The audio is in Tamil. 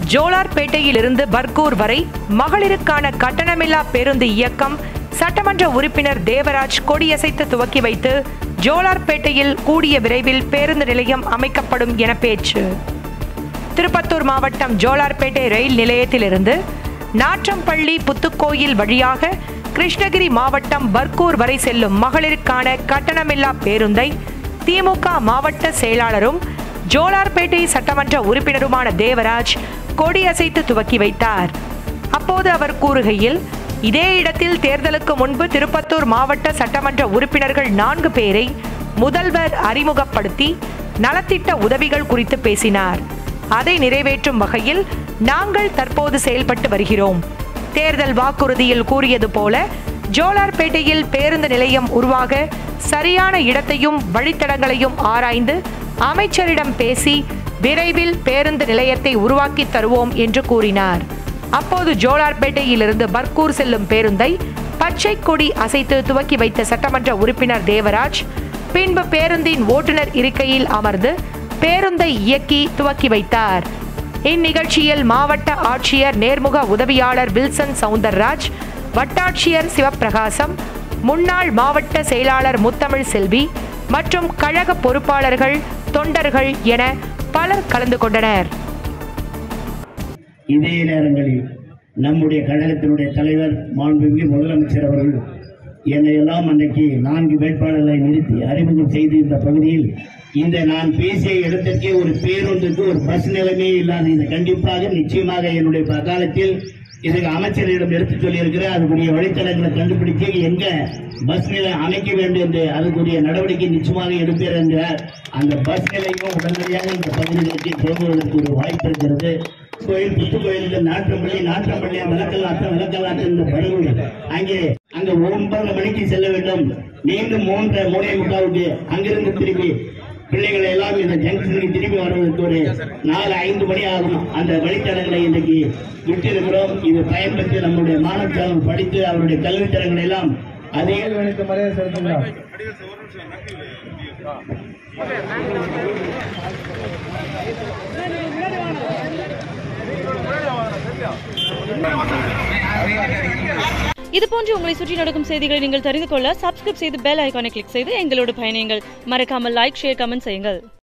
ஜோலார்பேட்டையிலிருந்து பர்கூர் வரை மகளிருக்கான கட்டணமில்லா பேருந்து இயக்கம் சட்டமன்ற உறுப்பினர் தேவராஜ் கொடியசைத்து துவக்கி வைத்து ஜோலார்பேட்டையில் கூடிய விரைவில் பேருந்து நிலையம் அமைக்கப்படும் என பேச்சு திருப்பத்தூர் மாவட்டம் ஜோலார்பேட்டை ரயில் நிலையத்திலிருந்து நாற்றம்பள்ளி புத்துக்கோயில் வழியாக கிருஷ்ணகிரி மாவட்டம் பர்கூர் வரை செல்லும் மகளிருக்கான கட்டணமில்லா பேருந்தை திமுக மாவட்ட செயலாளரும் ஜோலார்பேட்டை சட்டமன்ற உறுப்பினருமான தேவராஜ் கொடியசைத்து துவக்கி வைத்தார் அப்போது அவர் கூறுகையில் இதே இடத்தில் தேர்தலுக்கு முன்பு திருப்பத்தூர் மாவட்ட சட்டமன்ற உறுப்பினர்கள் நான்கு பேரை முதல்வர் அறிமுகப்படுத்தி நலத்திட்ட உதவிகள் குறித்து பேசினார் அதை நிறைவேற்றும் வகையில் நாங்கள் தற்போது செயல்பட்டு வருகிறோம் தேர்தல் வாக்குறுதியில் கூறியது போல ஜோலார்பேட்டையில் பேருந்து நிலையம் உருவாக சரியான இடத்தையும் வழித்தடங்களையும் ஆராய்ந்து அமைச்சரிடம் பேசி விரைவில் பேருந்து நிலையத்தை உருவாக்கி தருவோம் என்று கூறினார் அப்போது ஜோலார்பேட்டையிலிருந்து பர்கூர் செல்லும் பேருந்தை பச்சை கொடி அசைத்து துவக்கி வைத்த சட்டமன்ற உறுப்பினர் தேவராஜ் பின்பு பேருந்தின் ஓட்டுநர் இருக்கையில் அமர்ந்து பேருந்தை இயக்கி துவக்கி வைத்தார் இந்நிகழ்ச்சியில் மாவட்ட ஆட்சியர் நேர்முக உதவியாளர் வில்சன் சவுந்தரராஜ் வட்டாட்சியர் சிவப்பிரகாசம் முன்னாள் மாவட்ட செயலாளர் முத்தமிழ் செல்வி மற்றும் கழக பொறுப்பாளர்கள் தொண்டர்கள் என பலர் கலந்து கொண்டனர் இதே நேரங்களில் நம்முடைய கழகத்தினுடைய தலைவர் மாண்புமிகு முதலமைச்சர் அவர்கள் என்னை எல்லாம் அன்றைக்கு நான்கு வேட்பாளர்களை நிறுத்தி அறிமுகம் செய்து இந்த பகுதியில் இந்த நான் பேசிய இடத்திற்கே ஒரு பேருந்துக்கு ஒரு பஸ் நிலைமையே இல்லாத இது கண்டிப்பாக நிச்சயமாக என்னுடைய காலத்தில் இதுக்கு அமைச்சரிடம் எடுத்துச் சொல்லியிருக்கிறேன் அதுக்குரிய வழித்தடங்களை கண்டுபிடிச்சு எங்க பஸ் நிலையம் அமைக்க வேண்டும் என்று அதுக்குரிய நடவடிக்கை நிச்சயமாக எடுப்பேன் என்கிறார் அந்த பஸ் நிலையம் உடனடியாக இந்த பகுதிகளுக்கு தோன்றுவதற்கு ஒரு வாய்ப்பு இருக்கிறது கோயில் புத்து கோயிலுக்கு நாற்றம்பள்ளி நாற்றம்பள்ளி விளக்கல்லாட்டம் விளக்கல்லாட்டம் இந்த படுகொலை அங்கே அங்க ஒன்பது மணிக்கு செல்ல வேண்டும் மீண்டும் மூன்று மூணே முக்காவுக்கு அங்கிருந்து திரும்பி பிள்ளைகளை எல்லாம் இந்த ஜங்ஷனுக்கு திரும்பி வருவதற்கு ஒரு நாலு ஐந்து மணி ஆகும் அந்த வழித்தடங்களை இன்றைக்கு விட்டிருக்கிறோம் இது பயன்படுத்தி நம்முடைய மாணவர்கள் படித்து அவருடைய கல்வித்தரங்களை எல்லாம் அதே எனக்கு மரியாதை செலுத்துங்களா இது போன்று உங்களை சுற்றி நடக்கும் செய்திகளை நீங்கள் தெரிந்து கொள்ள சப்ஸ்கிரைப் செய்து பெல் ஐகானை கிளிக் செய்து எங்களோடு பயணியுங்கள் மறக்காமல் லைக் ஷேர் கமெண்ட் செய்யுங்கள்